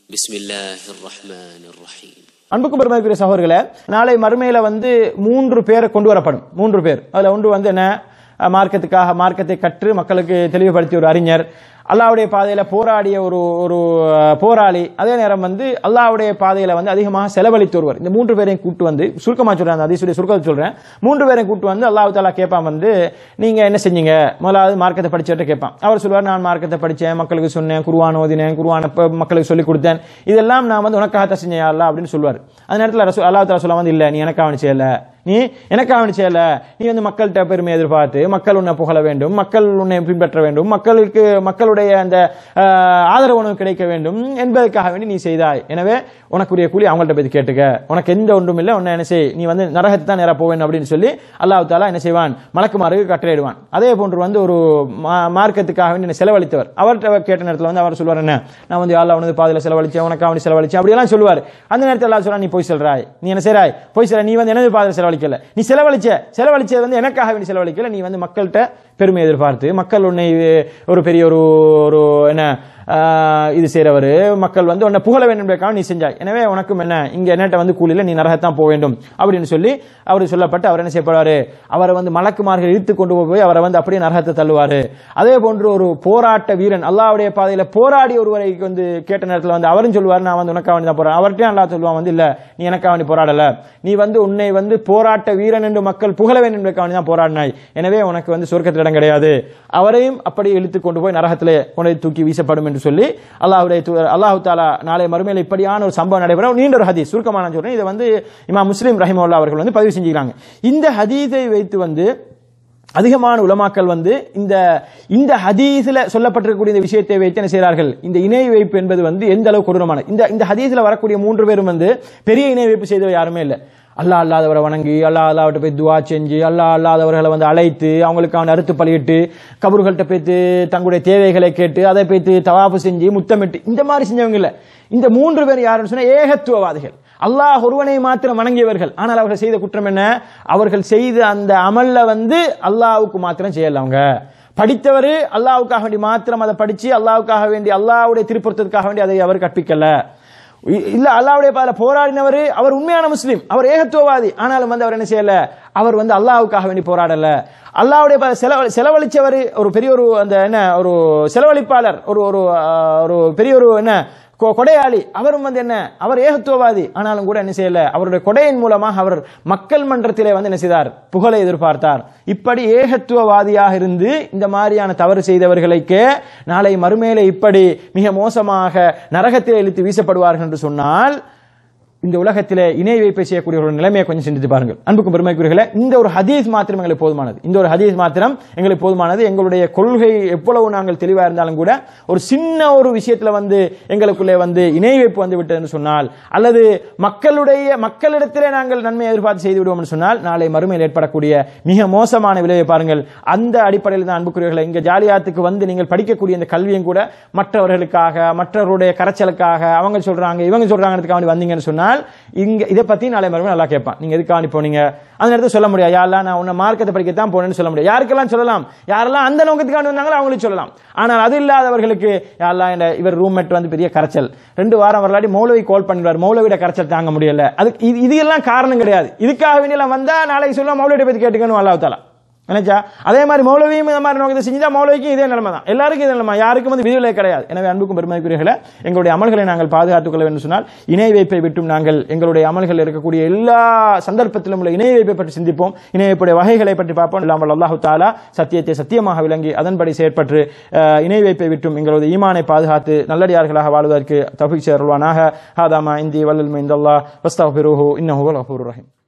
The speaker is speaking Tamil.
بسم الله الرحمن الرحيم அன்புக்கும் பெருமதிக்குரிய சகோதரர்களே நாளை மறுமையில வந்து மூன்று பேரை கொண்டு வரப்படும் மூன்று பேர் அதுல ஒன்று வந்து என்ன அஹ், மார்க்கத்துக்காக மார்க்கத்தை கற்று மக்களுக்கு தெளிவுபடுத்திய ஒரு அறிஞர் அல்லாஹ்வுடைய பாதையில போராடிய ஒரு ஒரு அஹ், போராளி அதே நேரம் வந்து அல்லாஹ்வுடைய பாதையில வந்து அதிகமாக செலவழித்து ஒருவர் இந்த மூன்று பேரையும் கூட்டு வந்து சுருக்கமா சொல்றேன் அந்த அதிசுடைய சுருக்கத்தை சொல்றேன் மூன்று பேரையும் கூட்டு வந்து அல்லாஹ் தாலா கேட்பான் வந்து நீங்க என்ன செஞ்சீங்க முதலாவது மார்க்கத்தை படிச்சவர்கிட்ட கேட்பான் அவர் சொல்வார் நான் மார்க்கத்தை படிச்சேன் மக்களுக்கு சொன்னேன் குருவான் ஓதினேன் குருவான ப- மக்களுக்கு சொல்லிக் கொடுத்தேன் இதெல்லாம் நான் வந்து உனக்காகத்தான் செஞ்சேன் யா அல்லாஹ் அப்படின்னு சொல்வார் அந்த நேரத்தில் ரசூ அல்லாஹ் தாலா சொல்ல வந்து இல்ல நீ எனக்காக நீ செய்யல நீ எனக்காக நீ செய்யல நீ வந்து மக்கள்கிட்ட பெருமை எதிர்பார்த்து மக்கள் உன்னை புகழ வேண்டும் மக்கள் உன்னை பின்பற்ற வேண்டும் மக்களுக்கு மக்களுடைய அந்த ஆஹ், ஆதரவு உனக்கு கிடைக்க வேண்டும் என்பதற்காக வேண்டி நீ செய்தாய் எனவே உனக்குரிய கூலி அவங்கள்ட்ட போய் கேட்டுக்க உனக்கு எந்த ஒன்றும் இல்லை உன்னை என்ன செய் நீ வந்து நரகத்தை தான் நேரா போவேன் அப்படின்னு சொல்லி அல்லாஹ் தாலா என்ன செய்வான் மலக்குமாருக்கு கட்டளையிடுவான் அதே போன்று வந்து ஒரு மா- மார்க்கத்துக்காக வேண்டி என்னை செலவழித்தவர் அவர்கிட்ட கேட்ட நேரத்தில் வந்து அவர் சொல்வார் என்ன நான் வந்து அல்லா உனது பாதையில் செலவழிச்சேன் உனக்கு அவனி செலவழிச்சேன் அப்படியெல்லாம் சொல்லுவார் அந்த நேரத்தில் அல்லாஹ் சொல்றா நீ போய் சொல்றாய் நீ என்ன செய்றாய் போய் சொல்ற நீ வந்து எனது பாதையில் செலவழிக்கல நீ செலவழிச்ச செலவழிச்சது வந்து எனக்காக வேண்டி செலவழிக்கல நீ வந்து மக்கள்கிட்ட பெருமை எதிர்பார்த்து மக்கள் உன்னை ஒரு பெரிய ஒரு ஒரு என்ன ஆஹ், இது செய்றவர் மக்கள் வந்து உன்னை புகழ வேண்டும் என்பதற்காக நீ செஞ்சாய் எனவே உனக்கும் என்ன இங்க என்னட்ட வந்து கூலியில் நீ நரகத்தான் போக வேண்டும் அப்படின்னு சொல்லி அவர் சொல்லப்பட்டு அவர் என்ன செய்யப்படுவாரு அவரை வந்து மலக்குமார்கள் இழுத்து கொண்டு போய் அவரை வந்து அப்படியே நரகத்தை தள்ளுவாரு அதே போன்று ஒரு போராட்ட வீரன் அல்லாஹ்வுடைய பாதையில போராடி ஒருவரை வந்து கேட்ட நேரத்தில் வந்து அவரும் சொல்லுவார் நான் வந்து உனக்காக வேண்டி தான் போறேன் அவர்கிட்டயும் அல்லாஹ் சொல்லுவான் வந்து இல்ல நீ எனக்காக வேண்டி போராடல நீ வந்து உன்னை வந்து போராட்ட வீரன் என்று மக்கள் புகழ வேண்டும் என்பதற்காக வேண்டி தான் போராடினாய் எனவே உனக்கு வந்து சொர்க்கத்தில் இடம் கிடையாது அவரையும் அப்படி இழுத்து கொண்டு போய் நரகத்திலே கொண்டு போய் தூக்கி வீசப்படும் என்று சொல்லி அல்லாஹ்வுடைய தூதர் அல்லாஹ் தாலா நாளை மறுமையில் இப்படியான ஒரு சம்பவம் நடைபெறும் நீண்ட ஒரு ஹதீஸ் சுருக்கமான நான் சொல்றேன் இதை வந்து இமாம் முஸ்லீம் ரஹிமவுல்லா அவர்கள் வந்து பதிவு செஞ்சுக்கிறாங்க இந்த ஹதீஸை வைத்து வந்து அதிகமான உலமாக்கள் வந்து இந்த இந்த ஹதீஸ்ல சொல்லப்பட்டிருக்கக்கூடிய இந்த விஷயத்தை வைத்து என்ன செய்கிறார்கள் இந்த இணை வைப்பு என்பது வந்து எந்த அளவு கொடூரமான இந்த இந்த ஹதீஸ்ல வரக்கூடிய மூன்று பேரும் வந்து பெரிய இணை வைப்பு செய்தவர் யாருமே இல்லை அல்லாஹ் அல்லாதவரை வணங்கி அல்லாஹ் அல்லாஹ்ட்ட போய் துவா செஞ்சு அல்லாஹ் அல்லாதவர்களை வந்து அழைத்து அவங்களுக்கு அவன் அறுத்து பலியிட்டு கபர்கள்ட்ட போய்த்து தங்களுடைய தேவைகளை கேட்டு அதை போய்த்து தவாப்பு செஞ்சு முத்தமிட்டு இந்த மாதிரி செஞ்சவங்க இல்ல இந்த மூன்று பேர் யாருன்னு சொன்னா ஏகத்துவவாதிகள் அல்லாஹ் ஒருவனை மாத்திரம் வணங்கியவர்கள் ஆனால் அவர்கள் செய்த குற்றம் என்ன அவர்கள் செய்த அந்த அமல்ல வந்து அல்லாஹ்வுக்கு மாத்திரம் செய்யல அவங்க படித்தவர் அல்லாஹ்வுக்காக வேண்டி மாத்திரம் அதை படிச்சு அல்லாஹ்வுக்காக வேண்டி அல்லாஹ்வுடைய திருப்பொருத்தத்துக்காக வேண்டி அதை அவர் கற்பிக்கல இ- இல்ல அல்லாஹ்வுடைய பாதையில போராடினவர் அவர் உண்மையான முஸ்லீம் அவர் ஏகத்துவவாதி ஆனாலும் வந்து அவர் என்ன செய்யல அவர் வந்து அல்லாஹ்வுக்காக வேண்டி போராடல அல்லாஹ்வுடைய பாதை செலவ செலவழிச்சவர் ஒரு பெரிய ஒரு அந்த என்ன ஒரு செலவழிப்பாளர் ஒரு ஒரு ஆஹ், ஒரு பெரிய ஒரு என்ன கொ- கொடையாளி அவரும் வந்து என்ன அவர் ஏகத்துவவாதி ஆனாலும் கூட என்ன செய்யல அவருடைய கொடையின் மூலமாக அவர் மக்கள் மன்றத்திலே வந்து என்ன செய்தார் புகழை எதிர்பார்த்தார் இப்படி ஏகத்துவவாதியாக இருந்து இந்த மாதிரியான தவறு செய்தவர்களுக்கு நாளை மறுமையிலே இப்படி மிக மோசமாக நரகத்திலே இழுத்து வீசப்படுவார்கள் என்று சொன்னால் இந்த உலகத்திலே இணை வைப்பை செய்யக்கூடிய ஒரு நிலைமையை கொஞ்சம் சிந்தித்து பாருங்கள் அன்புக்கும் பெருமைக்குரியர்களே இந்த ஒரு ஹதீஸ் மாத்திரம் எங்களுக்கு போதுமானது இந்த ஒரு ஹதீஸ் மாத்திரம் எங்களுக்கு போதுமானது எங்களுடைய கொள்கை எவ்வளவு நாங்கள் தெளிவா இருந்தாலும் கூட ஒரு சின்ன ஒரு விஷயத்துல வந்து எங்களுக்குள்ளே வந்து இணை வைப்பு வந்து விட்டதுன்னு சொன்னால் அல்லது மக்களுடைய மக்களிடத்திலே நாங்கள் நன்மை எதிர்பார்த்து செய்து விடுவோம் என்று சொன்னால் நாளை மறுமையில் ஏற்படக்கூடிய மிக மோசமான விளைவை பாருங்கள் அந்த அடிப்படையில் தான் அன்புக்குரியவர்களை இங்க ஜாலியாத்துக்கு வந்து நீங்கள் படிக்கக்கூடிய இந்த கல்வியும் கூட மற்றவர்களுக்காக மற்றவருடைய கரைச்சலுக்காக அவங்க சொல்றாங்க இவங்க சொல்றாங்கிறதுக்காக வேண்டி வந்தீங்கன்னு சொன்னால் இங்க இதை பத்தி நாளை மறுபடியும் நல்லா கேட்பான் நீங்க எதுக்காக வேண்டி போனீங்க அந்த நேரத்தில் சொல்ல முடியாது யாரெல்லாம் நான் உன்னை மார்க்கத்தை படிக்கத்தான் போனேன்னு சொல்ல முடியாது யாருக்கெல்லாம் சொல்லலாம் யாரெல்லாம் அந்த நோக்கத்துக்காக வந்தாங்களோ அவங்களுக்கு சொல்லலாம் ஆனால் அது இல்லாதவர்களுக்கு யாரெல்லாம் இந்த இவர் ரூம்மேட் வந்து பெரிய கரைச்சல் ரெண்டு வாரம் வரலாடி மௌலவி கால் பண்ணிடுவார் மௌலவிட கரைச்சல் தாங்க முடியல அதுக்கு இது இது எல்லாம் காரணம் கிடையாது இதுக்காக வேண்டியெல்லாம் வந்தா நாளைக்கு சொல்லுவோம் மௌலவிட பத்தி கேட்டுக்கணும் அல்லாஹ் தாலா நினைச்சா அதே மாதிரி மௌலவியும் இந்த மாதிரி நோக்கத்தை செஞ்சா மௌலவிக்கும் இதே நிலைமை தான் எல்லாருக்கும் இதே நிலைமை யாருக்கும் வந்து விதிவிலை கிடையாது எனவே அன்புக்கும் பெருமைக்குரியர்களே எங்களுடைய அமல்களை நாங்கள் பாதுகாத்துக் கொள்ள வேண்டும் சொன்னால் இணை வைப்பை விட்டும் நாங்கள் எங்களுடைய அமல்கள் இருக்கக்கூடிய எல்லா சந்தர்ப்பத்திலும் உள்ள இணை வைப்பை பற்றி சிந்திப்போம் இணை வைப்புடைய வகைகளை பற்றி பார்ப்போம் இல்லாமல் அல்லாஹு தாலா சத்தியத்தை சத்தியமாக விளங்கி அதன்படி செயற்பட்டு அஹ், இணை வைப்பை விட்டும் எங்களுடைய ஈமானை பாதுகாத்து நல்லடியார்களாக வாழ்வதற்கு தபிக் சேர்வானாக ஹாதாமா இந்தி வல்லல் மைந்தல்லா வஸ்தாஃபிருஹு இன்னஹு வல் கஃபூருர் ரஹீம்